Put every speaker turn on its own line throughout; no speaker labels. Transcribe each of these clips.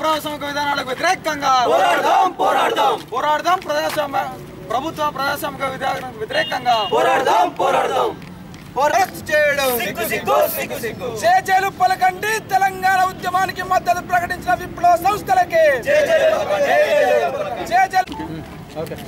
అప్రజాస్వామిక విధానాలకు వ్యతిరేకంగా
పోరాడదాం పోరాడదాం
పోరాడదాం ప్రజాస్వామ్య ప్రభుత్వ ప్రజాస్వామిక విధానాలకు వ్యతిరేకంగా
పోరాడదాం పోరాడదాం
అరెస్ట్ చేయడం
సిగ్గు సిగ్గు సిగ్గు సిగ్గు
చేజేలు పలకండి తెలంగాణ ఉద్యమానికి మద్దతు ప్రకటించిన విప్లవ సంస్థలకి
జై జై పలకండి, జై జై పలకండి.
చేజేలు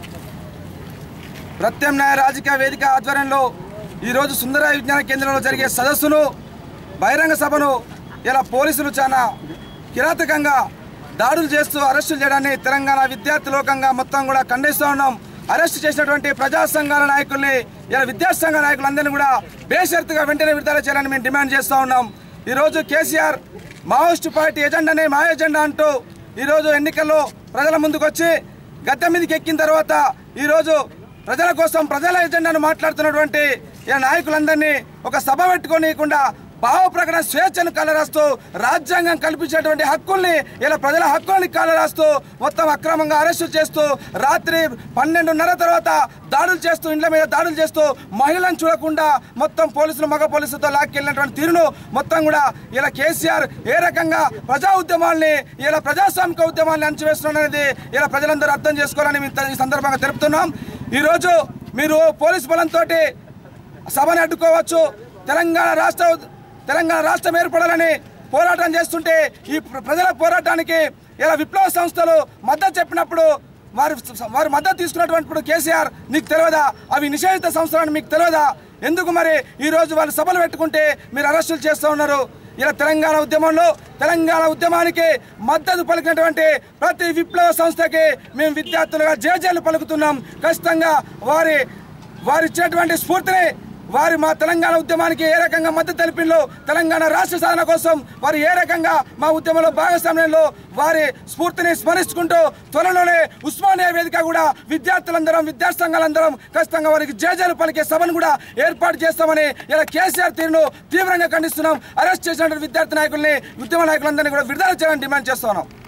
ప్రత్యామ్నాయ రాజకీయ వేదిక ఆధ్వర్యంలో ఈరోజు సుందర విజ్ఞాన కేంద్రంలో జరిగే సదస్సును బహిరంగ సభను ఇలా పోలీసులు చాలా కిరాతకంగా దాడులు చేస్తూ అరెస్టులు చేయడాన్ని తెలంగాణ విద్యార్థి లోకంగా మొత్తం కూడా ఖండిస్తూ ఉన్నాం అరెస్ట్ చేసినటువంటి ప్రజా సంఘాల నాయకుల్ని ఇలా విద్యాసంఘ నాయకులందరినీ కూడా బేషరతుగా వెంటనే విడుదల చేయాలని మేము డిమాండ్ చేస్తూ ఉన్నాం ఈరోజు కేసీఆర్ మావోయిస్టు పార్టీ ఎజెండానే మా ఎజెండా అంటూ ఈరోజు ఎన్నికల్లో ప్రజల ముందుకు వచ్చి గద్దె మీదకి ఎక్కిన తర్వాత ఈరోజు ప్రజల కోసం ప్రజల ఎజెండాను మాట్లాడుతున్నటువంటి ఈ నాయకులందరినీ ఒక సభ పెట్టుకోనియకుండా భావ ప్రకటన స్వేచ్ఛను కలరాస్తూ రాజ్యాంగం కల్పించేటువంటి హక్కుల్ని ఇలా ప్రజల హక్కుల్ని కలరాస్తూ మొత్తం అక్రమంగా అరెస్టు చేస్తూ రాత్రి పన్నెండున్నర తర్వాత దాడులు చేస్తూ ఇండ్ల మీద దాడులు చేస్తూ మహిళలను చూడకుండా మొత్తం పోలీసులు మగ పోలీసులతో లాక్కెళ్ళినటువంటి తీరును మొత్తం కూడా ఇలా కేసీఆర్ ఏ రకంగా ప్రజా ఉద్యమాల్ని ఇలా ప్రజాస్వామిక ఉద్యమాల్ని అణచివేస్తున్నారనేది ఇలా ప్రజలందరూ అర్థం చేసుకోవాలని మేము ఈ సందర్భంగా తెలుపుతున్నాం ఈరోజు మీరు పోలీసు బలంతో సభను అడ్డుకోవచ్చు తెలంగాణ రాష్ట్ర తెలంగాణ రాష్ట్రం ఏర్పడాలని పోరాటం చేస్తుంటే ఈ ప్ర- ప్రజల పోరాటానికి ఇలా విప్లవ సంస్థలు మద్దతు చెప్పినప్పుడు వారు వారు మద్దతు తీసుకున్నటువంటి కేసీఆర్ నీకు తెలియదా అవి నిషేధిత సంస్థలని మీకు తెలియదా ఎందుకు మరి ఈ రోజు వాళ్ళు సభలు పెట్టుకుంటే మీరు అరెస్టులు చేస్తూ ఉన్నారు ఇలా తెలంగాణ ఉద్యమంలో తెలంగాణ ఉద్యమానికి మద్దతు పలికినటువంటి ప్రతి విప్లవ సంస్థకి మేము విద్యార్థులుగా జేజేలు పలుకుతున్నాం ఖచ్చితంగా వారి వారు ఇచ్చినటువంటి స్ఫూర్తిని వారి మా తెలంగాణ ఉద్యమానికి ఏ రకంగా మద్దతు తెలిపిందో తెలంగాణ రాష్ట్ర సాధన కోసం వారు ఏ రకంగా మా ఉద్యమంలో భాగస్వామ్యంలో వారి స్ఫూర్తిని స్మరించుకుంటూ త్వరలోనే ఉస్మానియా వేదిక కూడా విద్యార్థులందరం విద్యార్థి సంఘాలందరం ఖచ్చితంగా వారికి జేజేలు పలికే సభను కూడా ఏర్పాటు చేస్తామని ఇలా కేసీఆర్ తీరును తీవ్రంగా ఖండిస్తున్నాం అరెస్ట్ చేసినటువంటి విద్యార్థి నాయకుల్ని ఉద్యమ నాయకులందరినీ కూడా విడుదల చేయాలని డిమాండ్ చేస్తున్నాం